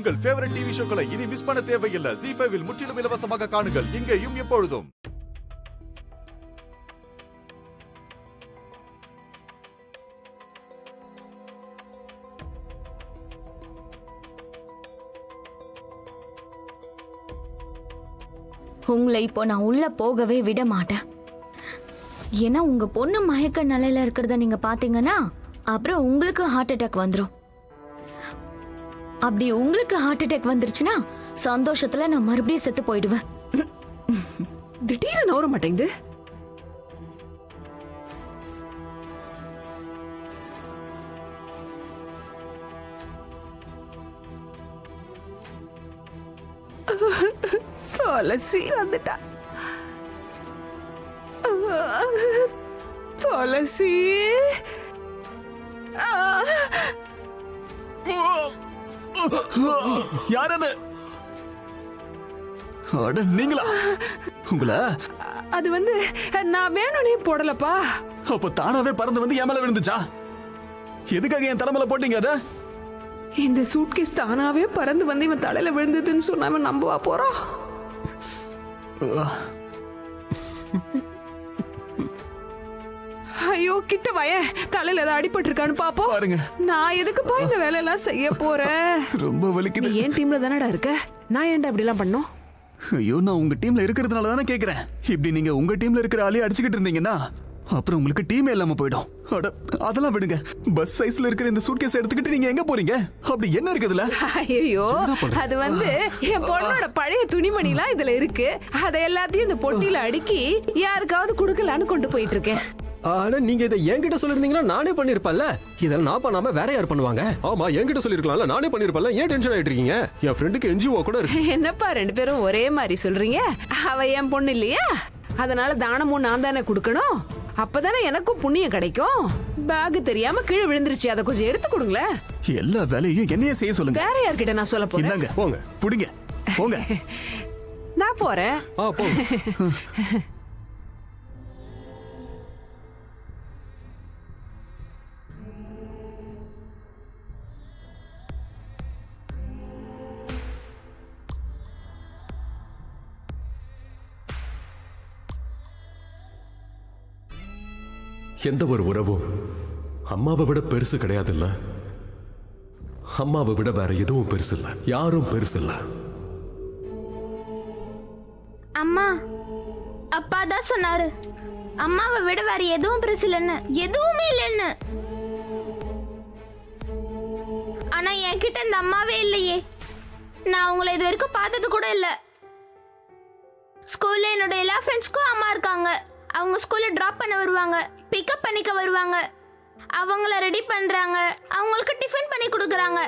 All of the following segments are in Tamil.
உங்கள் ஃபேவரட் டிவி ஷோக்களை இனி மிஸ் பண்ண தேவையில்லை ஜி ஃபைவில் முற்றிலும் இலவசமாக காணுங்கள் இங்கேயும் எப்பொழுதும் உங்களை இப்போ நான் உள்ள போகவே விட மாட்டேன் ஏன்னா உங்க பொண்ணு மயக்க நிலையில இருக்கிறத நீங்க பாத்தீங்கன்னா அப்புறம் உங்களுக்கு ஹார்ட் அட்டாக் வந்துடும் அப்படி உங்களுக்கு ஹார்ட் அட்டாக் வந்துருச்சுன்னா சந்தோஷத்துல நான் மறுபடியும் செத்து போயிடுவேன் திடீர்னு நவர மாட்டேங்குது துளசி வந்துட்டா துளசி யார் அது அட நீங்களா உங்கள அது வந்து நான் வேணும்னே போடலப்பா அப்ப தானாவே பறந்து வந்து என் மேல விழுந்துச்சா எதுக்காக என் தலைமையில போட்டீங்க அத இந்த சூட்கேஸ் தானாவே பறந்து வந்து இவன் தலையில விழுந்ததுன்னு சொன்னா அவன் நம்பவா போறான் ஐயோ கிட்ட வய தலையில ஏதாவது அடிபட்டு இருக்கான்னு பாப்போம் பாருங்க நான் எதுக்குப்பா இந்த வேலையெல்லாம் செய்ய போறேன் ரொம்ப நீ வலிக்குது ஏன் டீம்ல தானடா இருக்க நான் ஏன்டா இப்படி எல்லாம் பண்ணோம் ஐயோ நான் உங்க டீம்ல இருக்கிறதுனால தானே கேக்குறேன் இப்படி நீங்க உங்க டீம்ல இருக்கிற ஆளே அடிச்சுக்கிட்டு இருந்தீங்கன்னா அப்புறம் உங்களுக்கு டீமே இல்லாம போயிடும் அட அதெல்லாம் விடுங்க பஸ் சைஸ்ல இருக்கிற இந்த சூட்கேஸ் எடுத்துக்கிட்டு நீங்க எங்க போறீங்க அப்படி என்ன இருக்குதுல ஐயோ அது வந்து என் பொண்ணோட பழைய துணிமணிலாம் இதுல இருக்கு அதை எல்லாத்தையும் இந்த பொட்டியில அடுக்கி யாருக்காவது கொடுக்கலான்னு கொண்டு போயிட்டு இருக்கேன் ஆனா நீங்க இதை என்கிட்ட சொல்லிருந்தீங்கன்னா நானே பண்ணிருப்பேன்ல இதெல்லாம் நான் பண்ணாம வேற யார் பண்ணுவாங்க ஆமா என்கிட்ட சொல்லிருக்கலாம்ல நானே பண்ணிருப்பேன்ல ஏன் டென்ஷன் ஆயிட்டு இருக்கீங்க என் ஃப்ரெண்டுக்கு என்ஜிஓ கூட இருக்கு என்னப்பா ரெண்டு பேரும் ஒரே மாதிரி சொல்றீங்க அவ என் பொண்ணு இல்லையா அதனால தானமும் நான் தானே கொடுக்கணும் அப்பதானே எனக்கும் புண்ணியம் கிடைக்கும் பேக் தெரியாம கீழே விழுந்துருச்சு அதை கொஞ்சம் எடுத்து கொடுங்களேன் எல்லா வேலையும் என்னையே செய்ய சொல்லுங்க வேற யார்கிட்ட நான் சொல்ல போறேன் இந்தாங்க போங்க புடிங்க போங்க நான் போறேன் ஆ போங்க எந்த ஒரு உறவும் அம்மாவை விட பெருசு கிடையாதுல்ல அம்மாவை விட வேற எதுவும் பெருசு இல்ல யாரும் பெருசு இல்ல அம்மா அப்பா தான் சொன்னாரு அம்மாவை விட வேற எதுவும் பெருசு இல்லைன்னு எதுவுமே இல்லைன்னு ஆனா என்கிட்ட இந்த அம்மாவே இல்லையே நான் உங்களை இது வரைக்கும் பார்த்தது கூட இல்லை ஸ்கூல்ல என்னோட எல்லா ஃப்ரெண்ட்ஸ்க்கும் அம்மா இருக்காங்க அவங்க ஸ்கூல்ல டிராப் பண்ண வருவாங்க பிக்கப் பண்ணிக்க வருவாங்க அவங்கள ரெடி பண்றாங்க அவங்களுக்கு டிஃபன் பண்ணி கொடுக்குறாங்க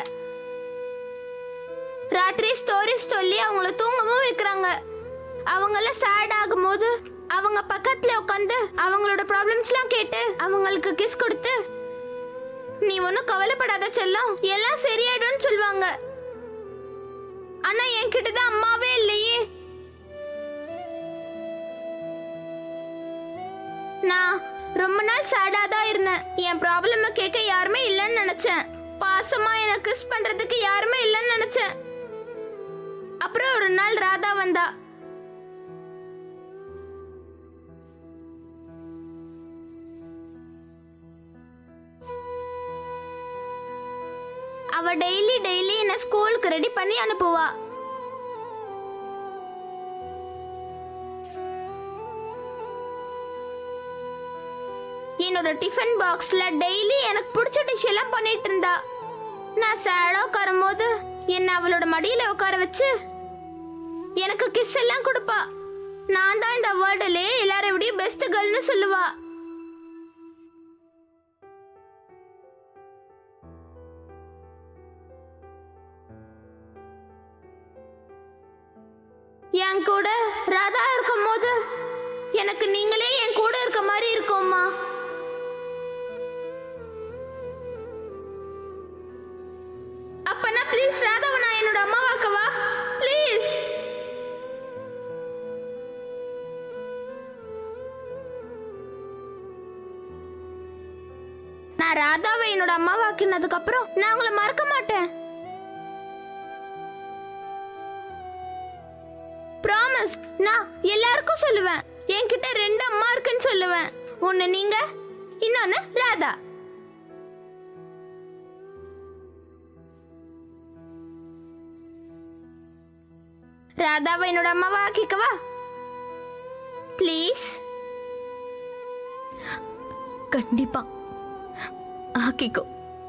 ராத்திரி ஸ்டோரிஸ் சொல்லி அவங்கள தூங்கவும் வைக்கிறாங்க அவங்கள சேட் ஆகும்போது அவங்க பக்கத்துல உட்காந்து அவங்களோட ப்ராப்ளம்ஸ்லாம் கேட்டு அவங்களுக்கு கிஸ் கொடுத்து நீ ஒன்றும் கவலைப்படாத செல்லம் எல்லாம் சரியாயிடும்னு சொல்லுவாங்க ஆனா என்கிட்ட தான் அம்மாவே இல்லையே நான் ரொம்ப நாள் சேடா தான் இருந்தேன் என் ப்ராப்ளம கேட்க யாருமே இல்லைன்னு நினைச்சேன் பாசமா எனக்கு கிஸ் பண்றதுக்கு யாருமே இல்லைன்னு நினைச்சேன் அப்புறம் ஒரு நாள் ராதா வந்தா அவ டெய்லி டெய்லி என்ன ஸ்கூலுக்கு ரெடி பண்ணி அனுப்புவா என்னோட டிஃபன் பாக்ஸ்ல டெய்லி எனக்கு பிடிச்ச டிஷ் எல்லாம் பண்ணிட்டு இருந்தா நான் சேடா உட்காரும் போது என்ன அவளோட மடியில உட்கார வச்சு எனக்கு கிஸ் எல்லாம் கொடுப்பா நான் தான் இந்த வேர்ல்டுலே எல்லாரை விடையும் பெஸ்ட் கேர்ள்னு சொல்லுவா என் கூட ராதா இருக்கும் போது எனக்கு நீங்களே என் கூட இருக்க மாதிரி இருக்கும்மா அப்பனா ப்ளீஸ் ராதாவை நான் என்னோட அம்மாவாக்கவா ப்ளீஸ் நான் ராதாவை என்னோட அம்மாவாக்கினதுக்கு அப்புறம் நான் உங்களை மறக்க மாட்டேன் ப்ராமிஸ் நான் எல்லாருக்கும் சொல்லுவேன் என்கிட்ட ரெண்டு அம்மா இருக்குன்னு சொல்லுவேன் ஒன்னு நீங்க இன்னொன்னு ராதா ராதாவை என்னோட அம்மாவா ஆக்கிக்கவா ப்ளீஸ் கண்டிப்பா ஆக்கிக்கோ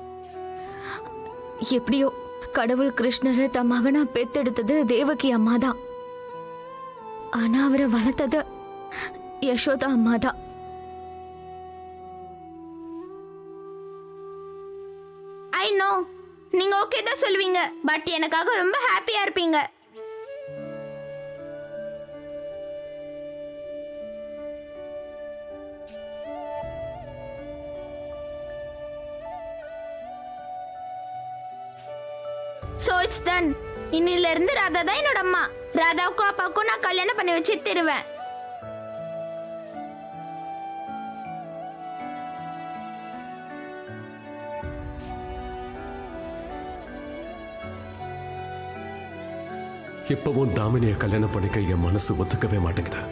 எப்படியோ கடவுள் கிருஷ்ணரை தன் மகனா பெத்தெடுத்தது தேவகி அம்மாதான் ஆனா அவரை வளர்த்தது யசோதா அம்மாதான் ஐ நோ நீங்க ஓகே தான் சொல்லுவீங்க பட் எனக்காக ரொம்ப ஹாப்பியா இருப்பீங்க சோ இட்ஸ் டன் இன்னில இருந்து ராதா தான் என்னோட அம்மா ராதாவுக்கும் அப்பாவுக்கும் நான் கல்யாணம் பண்ணி வச்சு தருவேன் இப்பவும் தாமினிய கல்யாணம் பண்ணிக்க என் மனசு ஒத்துக்கவே மாட்டேங்குது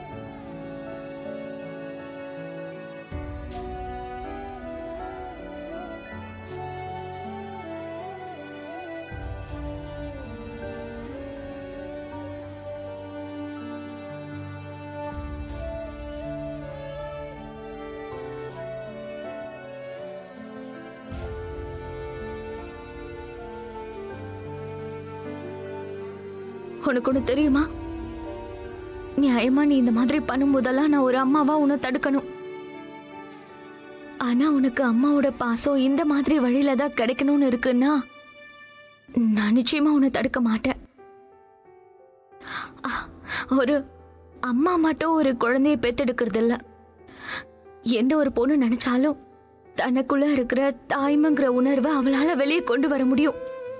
உனக்கு ஒண்ணு தெரியுமா நியாயமா நீ இந்த மாதிரி பண்ணும்போதெல்லாம் நான் ஒரு அம்மாவா உன்னை தடுக்கணும் ஆனா உனக்கு அம்மாவோட பாசம் இந்த மாதிரி வழியில தான் கிடைக்கணும்னு இருக்குன்னா நான் நிச்சயமா உன்னை தடுக்க மாட்டேன் ஆ, ஒரு அம்மா மட்டும் ஒரு குழந்தைய பெத்தெடுக்கிறது இல்ல எந்த ஒரு பொண்ணு நினைச்சாலும் தனக்குள்ள இருக்கிற தாய்மைங்கிற உணர்வை அவளால வெளியே கொண்டு வர முடியும்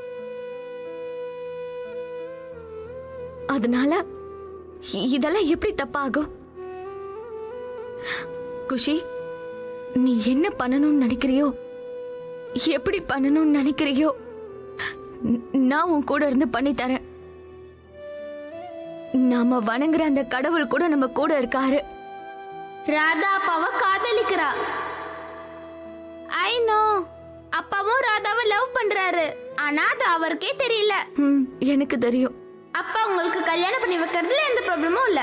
அதனால இ- இதெல்லாம் எப்படி தப்பாகும் குஷி நீ என்ன பண்ணணும்னு நினைக்கிறியோ எப்படி பண்ணணும்னு நினைக்கிறியோ ந- நான் உன் கூட இருந்து பண்ணி தரேன் நாம வணங்குற அந்த கடவுள் கூட நம்ம கூட இருக்காரு ராதா அப்பாவை காதலிக்கிறா ஐ நோ அப்பாவும் ராதாவை லவ் பண்றாரு ஆனா அது அவருக்கே தெரியல ம் எனக்கு தெரியும் அப்பா உங்களுக்கு கல்யாணம் பண்ணி வைக்கிறதுல எந்த ப்ராப்ளமும் இல்ல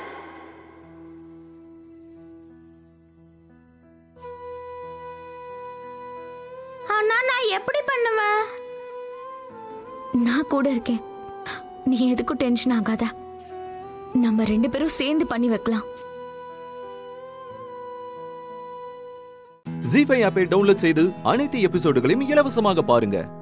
ஆனா நான் எப்படி பண்ணுவேன் நான் கூட இருக்கேன் நீ எதுக்கும் டென்ஷன் ஆகாத நம்ம ரெண்டு பேரும் சேர்ந்து பண்ணி வைக்கலாம் ஜி ஃபைவ் ஆப்பை டவுன்லோட் செய்து அனைத்து எபிசோடுகளையும் இலவசமாக பாருங்க